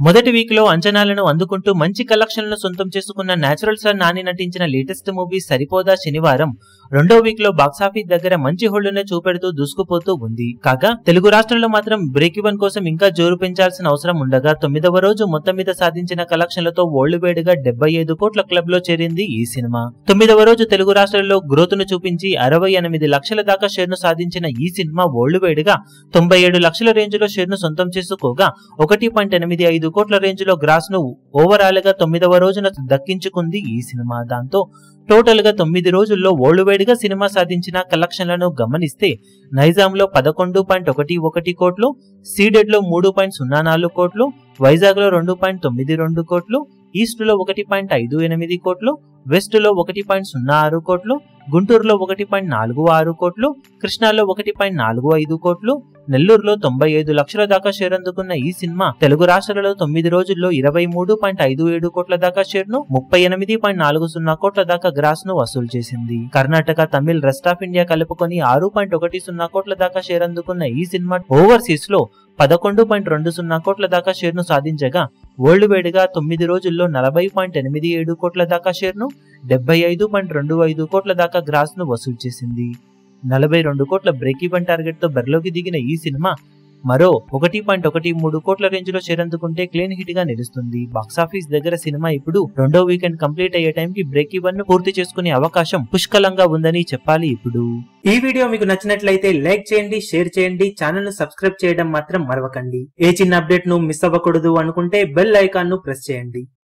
మొదటి వీక్ లో అంచనాలను అందుకుంటూ మంచి కలెక్షన్లను సొంతం చేసుకున్న నేచురల్ స్టార్ నాని నటించిన లేటెస్ట్ మూవీ సరిపోదా శనివారం రెండో వీక్ లో బాక్సాఫీస్ దగ్గర మంచి హోళ్లునే చూపెడుతూ దూసుకుపోతూ ఉంది కాగా తెలుగు రాష్ట్రాల్లో మాత్రం బ్రేక్ ఈవెన్ కోసం ఇంకా జోరు పెంచాల్సిన అవసరం ఉండగా తొమ్మిదవ రోజు మొత్తం మీద సాధించిన కలెక్షన్లతో ఓల్డ్ వేడిగా డెబ్బై ఐదు కోట్ల క్లబ్ లో చేరింది ఈ సినిమా తొమ్మిదవ రోజు తెలుగు రాష్ట్రాల్లో గ్రోత్ ను చూపించి అరవై ఎనిమిది లక్షల దాకా షేర్ ను సాధించిన ఈ సినిమా ఓల్డ్ వేడిగా తొంభై ఏడు లక్షల రేంజ్ లో షేర్ ను సొంతం చేసుకోగా ఒకటి పాయింట్ ఎనిమిది ఐదు కోట్ల రేంజ్ లో గ్రాస్ ను ఓవరాల్ గా తొమ్మిదవ రోజున దక్కించుకుంది ఈ సినిమా దాంతో టోటల్ గా తొమ్మిది రోజుల్లో వరల్డ్ వైడ్ గా సినిమా సాధించిన కలెక్షన్లను గమనిస్తే నైజాం లో పదకొండు పాయింట్ ఒకటి ఒకటి కోట్లు సీడెడ్ లో మూడు పాయింట్ సున్నా నాలుగు కోట్లు వైజాగ్ లో రెండు పాయింట్ తొమ్మిది రెండు కోట్లు ఈస్ట్ లో ఒకటి పాయింట్ ఐదు ఎనిమిది కోట్లు వెస్ట్ లో ఒకటి పాయింట్ సున్నా ఆరు కోట్లు గుంటూరులో ఒకటి పాయింట్ నాలుగు ఆరు కోట్లు కృష్ణాలో ఒకటి పాయింట్ నాలుగు ఐదు కోట్లు నెల్లూరులో తొంభై ఐదు లక్షల దాకా షేర్ అందుకున్న ఈ సినిమా తెలుగు రాష్ట్రాలలో తొమ్మిది రోజుల్లో ఇరవై మూడు పాయింట్ ఐదు ఏడు కోట్ల దాకా షేర్ ను ముప్పై ఎనిమిది పాయింట్ నాలుగు సున్నా కోట్ల దాకా గ్రాస్ ను వసూలు చేసింది Karnataka Tamil rest of India కలుపుకొని ఆరు పాయింట్ ఒకటి సున్నా కోట్ల దాకా షేర్ అందుకున్న ఈ సినిమా ఓవర్సీస్ లో పదకొండు పాయింట్ రెండు సున్నా కోట్ల దాకా షేర్ ను సాధించగా వరల్డ్ వైడ్ గా తొమ్మిది రోజుల్లో నలభై పాయింట్ ఎనిమిది ఏడు కోట్ల దాకా షేర్ ను డెబ్బై ఐదు పాయింట్ రెండు ఐదు కోట్ల దాకా గ్రాస్ ను వసూలు చేసింది నలభై రెండు కోట్ల బ్రేక్ ఈవెన్ టార్గెట్ తో బరిలోకి దిగిన ఈ సినిమా మరో ఒకటి పాయింట్ ఒకటి మూడు కోట్ల రేంజ్ లో షేర్ అందుకుంటే క్లీన్ హిట్ గా నిలుస్తుంది బాక్సాఫీస్ దగ్గర సినిమా ఇప్పుడు రెండో వీకెండ్ కంప్లీట్ అయ్యే టైంకి బ్రేక్ ఈవెన్ ను పూర్తి చేసుకునే అవకాశం పుష్కలంగా ఉందని చెప్పాలి ఇప్పుడు ఈ వీడియో మీకు నచ్చినట్లయితే లైక్ చేయండి షేర్ చేయండి ఛానల్ ను సబ్స్క్రైబ్ చేయడం మాత్రం మరవకండి ఏ చిన్న అప్డేట్ ను మిస్ అవ్వకూడదు అనుకుంటే బెల్ ఐకాన్ ను ప్రెస్ చేయండి